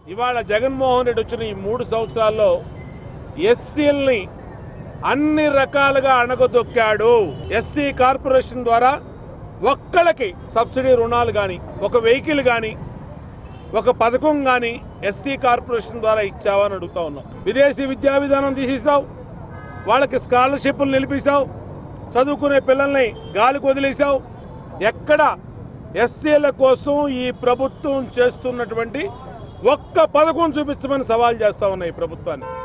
ఇవాళ జగన్మోహన్ రెడ్డి వచ్చిన ఈ మూడు సంవత్సరాల్లో ఎస్సీల్ని అన్ని రకాలుగా అణగదొక్కాడు ఎస్సీ కార్పొరేషన్ ద్వారా ఒక్కళ్ళకి సబ్సిడీ రుణాలు కానీ ఒక వెహికల్ కానీ ఒక పథకం కానీ ఎస్సీ కార్పొరేషన్ ద్వారా ఇచ్చావా అని అడుగుతా ఉన్నాం విదేశీ విద్యా విధానం తీసేసావు వాళ్ళకి స్కాలర్షిప్లు నిలిపేశావు చదువుకునే పిల్లల్ని గాలికి వదిలేశావు ఎక్కడ ఎస్సీల కోసం ఈ ప్రభుత్వం చేస్తున్నటువంటి ఒక్క పథకం చూపించమని సవాల్ చేస్తా ఉన్నాయి ఈ ప్రభుత్వాన్ని